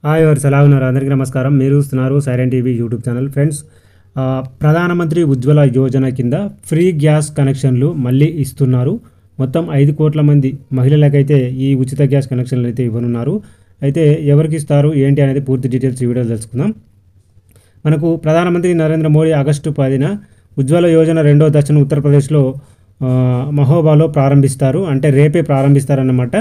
hi ఎవరు ఎలా ఉన్నారు అందరికీ నమస్కారం మీరు చూస్తున్నారు siren TV YouTube channel friends ఆ, ప్రధానమంత్రి ఉజ్వల యోజన కింద ఫ్రీ గ్యాస్ కనెక్షన్లు మళ్ళీ ఇస్తున్నారు మొత్తం ఐదు కోట్ల మంది మహిళలకైతే ఈ ఉచిత గ్యాస్ కనెక్షన్లు అయితే ఇవ్వనున్నారు అయితే ఎవరికి ఇస్తారు ఏంటి అనేది పూర్తి డీటెయిల్స్ ఈ వీడియోలో తెలుసుకుందాం మనకు ప్రధానమంత్రి నరేంద్ర మోడీ ఆగస్టు పదిన ఉజ్వల యోజన రెండో దశను ఉత్తరప్రదేశ్లో ఆ, మహోబాలో ప్రారంభిస్తారు అంటే రేపే ప్రారంభిస్తారన్నమాట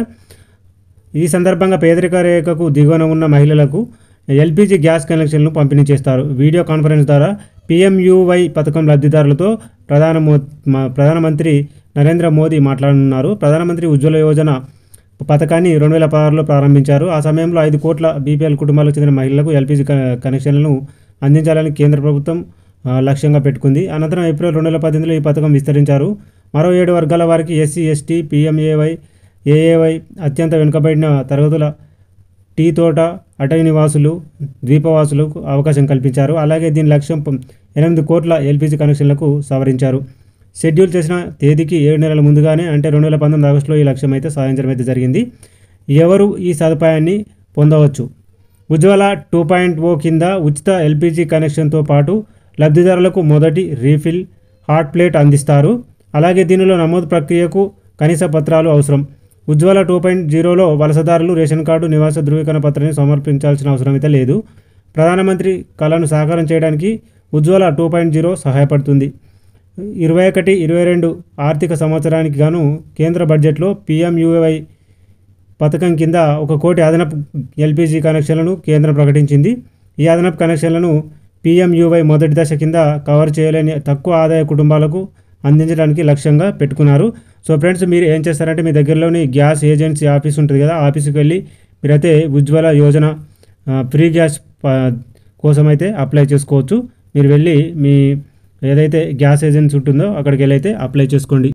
ఈ సందర్భంగా పేదరిక రేఖకు దిగువన ఉన్న మహిళలకు ఎల్పిజి గ్యాస్ కనెక్షన్లు పంపిణీ చేస్తారు వీడియో కాన్ఫరెన్స్ ద్వారా పిఎంయువై పథకం లబ్ధిదారులతో ప్రధాన మో- మ- ప్రధానమంత్రి నరేంద్ర మోదీ మాట్లాడనున్నారు ప్రధానమంత్రి ఉజ్వల యోజన పథకాన్ని రెండు వేల పదహారులో ప్రారంభించారు ఆ సమయంలో ఐదు కోట్ల బీపీఎల్ కుటుంబాలకు చెందిన మహిళలకు ఎల్పిజి క- కనెక్షన్లను అందించాలని కేంద్ర ప్రభుత్వం ఆ, లక్ష్యంగా పెట్టుకుంది అనంతరం ఏప్రిల్ రెండు వేల పద్దెనిమిదిలో ఈ పథకం విస్తరించారు మరో ఏడు వర్గాల వారికి ఎస్సీ ఎస్టీ పీఎంఏవై ఏఏవై అత్యంత వెనుకబడిన తరగతుల టీ తోట అటవీ నివాసులు ద్వీపవాసులకు అవకాశం కల్పించారు అలాగే దీని లక్ష్యం పం- ఎనిమిది కోట్ల ఎల్పిజి కనెక్షన్లకు సవరించారు షెడ్యూల్ చేసిన తేదీకి ఏడు నెలల ముందుగానే అంటే రెండు వేల పంతొమ్మిది ఆగస్టులో ఈ లక్ష్యం అయితే సాధించడం అయితే జరిగింది ఎవరు ఈ సదుపాయాన్ని పొందవచ్చు ఉజ్వల టూ పాయింట్ ఓ కింద ఉచిత ఎల్పిజి కనెక్షన్తో పాటు లబ్ధిదారులకు మొదటి రీఫిల్ హాట్ ప్లేట్ అందిస్తారు అలాగే దీనిలో నమోదు ప్రక్రియకు కనీస పత్రాలు అవసరం ఉజ్వల టూ పాయింట్ జీరోలో వలసదారులు రేషన్ కార్డు నివాస ధృవీకరణ పత్రాన్ని సమర్పించాల్సిన అవసరం అయితే లేదు ప్రధానమంత్రి కళను సాకారం చేయడానికి ఉజ్వల టూ పాయింట్ జీరో సహాయపడుతుంది ఇరవై ఒకటి ఇరవై రెండు ఆర్థిక సంవత్సరానికి గాను కేంద్ర బడ్జెట్లో పిఎంయువై పథకం కింద ఒక కోటి అదనపు ఎల్పిజి కనెక్షన్లను కేంద్రం ప్రకటించింది ఈ అదనపు కనెక్షన్లను పిఎంయువై మొదటి దశ కింద కవర్ చేయలేని తక్కువ ఆదాయ కుటుంబాలకు అందించడానికి లక్ష్యంగా పెట్టుకున్నారు సో ఫ్రెండ్స్ మీరు ఏం చేస్తారంటే మీ దగ్గరలోని గ్యాస్ ఏజెన్సీ ఆఫీస్ ఉంటుంది కదా ఆఫీస్కి వెళ్ళి మీరైతే ఉజ్వల యోజన ఆ, ఫ్రీ గ్యాస్ ప- కోసం అయితే అప్లై చేసుకోవచ్చు మీరు వెళ్ళి మీ ఏదైతే గ్యాస్ ఏజెన్సీ ఉంటుందో అక్కడికి వెళ్ళి అయితే అప్లై చేసుకోండి